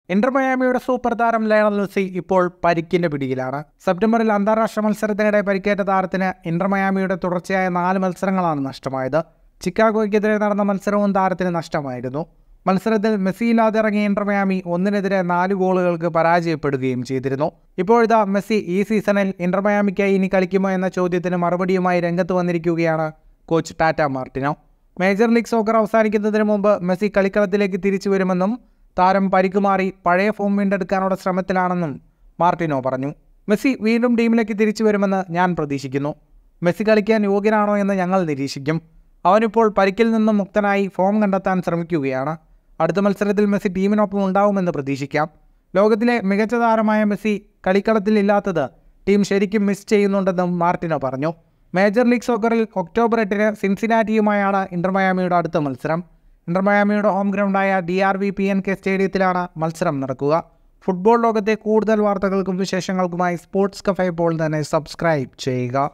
Inter മയാമിയുടെ super താരം Lionel Messi ഇപ്പോൾ പരിക്കിന്റെ പിടിയിലാണ് സെപ്റ്റംബറിൽ അന്താരാഷ്ട്ര മത്സരത്തിനിടെ പരിക്കേറ്റ താരത്തിന് ഇന്റർ മയാമിയുടെ തുടർച്ചയായ നാല് മത്സരങ്ങളാണ് നഷ്ടമായത് ചിക്കാഗോയ്ക്കെതിരെ നടന്ന മത്സരവും താരത്തിന് നഷ്ടമായിരുന്നു മത്സരത്തിൽ മെസ്സി ഇല്ലാതെ ഇറങ്ങിയ ഇന്റർ മയാമി ഒന്നിനെതിരെ നാല് ഗോളുകൾക്ക് പരാജയപ്പെടുകയും ചെയ്തിരുന്നു ഇപ്പോഴിതാ മെസ്സി ഈ സീസണിൽ ഇന്റർ മയാമിക്കായി ഇനി കളിക്കുമോ എന്ന ചോദ്യത്തിന് മറുപടിയുമായി രംഗത്ത് വന്നിരിക്കുകയാണ് coach Tata Martino Major League Soccer അവസാനിക്കുന്നതിന് മുമ്പ് മെസ്സി കളിക്കളത്തിലേക്ക് തിരിച്ചു വരുമെന്നും താരം പരിക്ക് മാറി പഴയ ഫോം വീണ്ടെടുക്കാനുള്ള ശ്രമത്തിലാണെന്നും മാർട്ടിനോ പറഞ്ഞു മെസ്സി വീണ്ടും ടീമിലേക്ക് തിരിച്ചു വരുമെന്ന് ഞാൻ പ്രതീക്ഷിക്കുന്നു മെസ്സി കളിക്കാൻ യോഗ്യനാണോ എന്ന് ഞങ്ങൾ നിരീക്ഷിക്കും അവനിപ്പോൾ പരിക്കിൽ നിന്നും മുക്തനായി ഫോം കണ്ടെത്താൻ ശ്രമിക്കുകയാണ് അടുത്ത മത്സരത്തിൽ മെസ്സി ടീമിനൊപ്പം ഉണ്ടാവുമെന്ന് പ്രതീക്ഷിക്കാം ലോകത്തിലെ മികച്ച താരമായ മെസ്സി കളിക്കളത്തിൽ ഇല്ലാത്തത് ടീം ശരിക്കും മിസ് ചെയ്യുന്നുണ്ടെന്നും മാർട്ടിനോ പറഞ്ഞു മേജർ ലീഗ് സോക്കറിൽ ഒക്ടോബർ എട്ടിന് സിൻസിനാറ്റിയുമായാണ് ഇന്റർ മയാമിയുടെ അടുത്ത മത്സരം ഇന്റർ മയാമിയുടെ ഹോം ഗ്രൗണ്ടായ D R V P N K സ്റ്റേഡിയത്തിലാണ് മത്സരം നടക്കുക ഫുട്ബോൾ ലോകത്തെ കൂടുതൽ വാർത്തകൾക്കും വിശേഷങ്ങൾക്കുമായി സ്പോർട്സ് കഫേ പോൾ തന്നെ സബ്സ്ക്രൈബ് ചെയ്യുക